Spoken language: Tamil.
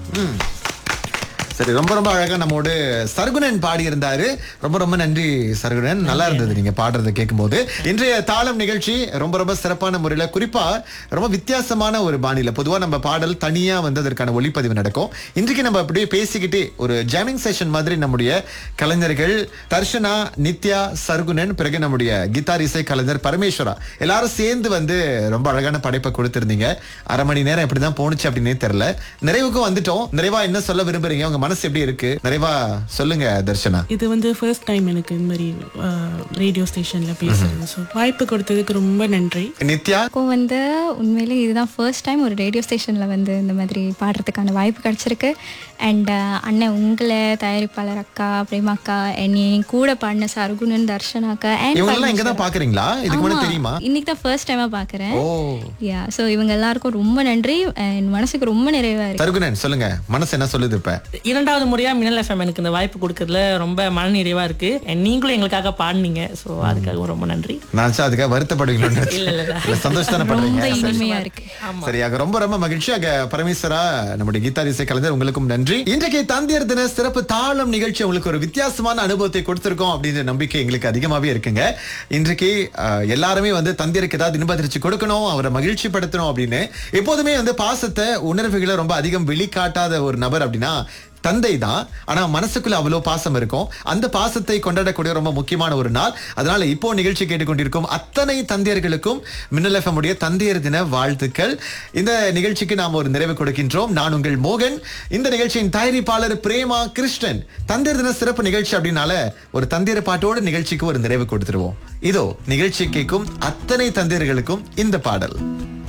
சரி ரொம்ப ரொம்ப அழகா நம்மோடு சர்குணன் பாடி இருந்தாரு ரொம்ப ரொம்ப நன்றி சர்குணன் நல்லா இருந்தது நீங்க பாடுறதை கேட்கும்போது இன்றைய தாளம் நிகழ்ச்சி ரொம்ப ரொம்ப சிறப்பான முறையில குறிப்பா ரொம்ப வித்தியாசமான ஒரு பாணியில பொதுவா நம்ம பாடல் தனியா வந்து அதற்கான ஒளிப்பதிவு நடக்கும் இன்றைக்கு நம்ம அப்படியே பேசிக்கிட்டே ஒரு ஜாமிங் செஷன் மாதிரி நம்முடைய கலைஞர்கள் தர்ஷனா நித்யா சர்குணன் பிறகு நம்முடைய கிட்டார் இசை கலைஞர் பரமேஸ்வரா எல்லாரும் சேர்ந்து வந்து ரொம்ப அழகான படைப்பை கொடுத்திருந்தீங்க அரை மணி நேரம் எப்படிதான் போணுச்சு அப்படின்னே தெரியல நிறைவுக்கும் வந்துட்டோம் நிறைவா என்ன சொல்ல விரும்புறீங்க உங்க மனசு எப்படி இருக்கு நிறைவா சொல்லுங்க தர்ஷனா இது வந்து ஃபர்ஸ்ட் டைம் எனக்கு இந்த மாதிரி ரேடியோ ஸ்டேஷன்ல பேசுறது ஸோ வாய்ப்பு கொடுத்ததுக்கு ரொம்ப நன்றி நித்யா இப்போ வந்து உண்மையிலே இதுதான் ஃபர்ஸ்ட் டைம் ஒரு ரேடியோ ஸ்டேஷனில் வந்து இந்த மாதிரி பாடுறதுக்கான வாய்ப்பு கிடச்சிருக்கு அண்ட் அண்ணன் உங்களை தயாரிப்பாளர் அக்கா பிரேமா அக்கா என்னை கூட பாடின சர்குணன் தர்ஷன் அக்கா இவங்க எல்லாம் இங்க அண்ட் தான் பாக்குறீங்களா இதுக்கு முன்னாடி தெரியுமா இன்னைக்கு தான் ஃபர்ஸ்ட் டைமாக பார்க்குறேன் ஓ யா ஸோ இவங்க எல்லாருக்கும் ரொம்ப நன்றி என் மனசுக்கு ரொம்ப நிறைவாக இருக்கு சர்குணன் சொல்லுங்க மனசு என்ன சொல்லுது இப்ப இரண்டாவது முறையா மின்னல் எஃப்எம் எனக்கு இந்த வாய்ப்பு கொடுக்கறதுல ரொம்ப மனநிறைவா இருக்கு And நீங்களும் எங்களுக்காக பாடினீங்க ஸோ அதுக்காகவும் ரொம்ப நன்றி நான் அதுக்காக வருத்தப்படுவீங்களோன்னு இல்ல, இல்ல, இல்ல. இல்ல, சந்தோஷம் தானே ரொம்ப படுறீங்க சரி. இனிமையா இருக்கு சரியாக ரொம்ப ரொம்ப மகிழ்ச்சி அங்க பரமேஸ்வரா நம்முடைய கீதார் இசை கலைஞர் உங்களுக்கும் நன்றி இன்றைக்கு தந்தையர் தின சிறப்பு தாளம் நிகழ்ச்சி உங்களுக்கு ஒரு வித்தியாசமான அனுபவத்தை கொடுத்திருக்கோம் அப்படின்ற நம்பிக்கை எங்களுக்கு அதிகமாவே இருக்குங்க இன்றைக்கு அஹ், எல்லாருமே வந்து தந்தையருக்கு ஏதாவது இன்பதிர்ச்சி கொடுக்கணும் அவரை மகிழ்ச்சி படுத்தணும் அப்படின்னு எப்போதுமே வந்து பாசத்தை உணர்வுகளை ரொம்ப அதிகம் வெளிக்காட்டாத ஒரு நபர் அப்படின்னா தந்தை தான் ஆனா மனசுக்குள்ள அவ்வளவு பாசம் இருக்கும் அந்த பாசத்தை கொண்டாடக்கூடிய ரொம்ப முக்கியமான ஒரு நாள் அதனால இப்போ நிகழ்ச்சி கேட்டுக்கொண்டிருக்கும் அத்தனை தந்தையர்களுக்கும் மின்னல் எஃப்எம் உடைய தந்தையர் தின வாழ்த்துக்கள் இந்த நிகழ்ச்சிக்கு நாம் ஒரு நிறைவு கொடுக்கின்றோம் நான் உங்கள் மோகன் இந்த நிகழ்ச்சியின் தயாரிப்பாளர் பிரேமா கிருஷ்ணன் தந்தையர் தின சிறப்பு நிகழ்ச்சி அப்படின்னால ஒரு தந்தையர் பாட்டோட நிகழ்ச்சிக்கு ஒரு நிறைவு கொடுத்துருவோம் இதோ நிகழ்ச்சி கேட்கும் அத்தனை தந்தையர்களுக்கும் இந்த பாடல்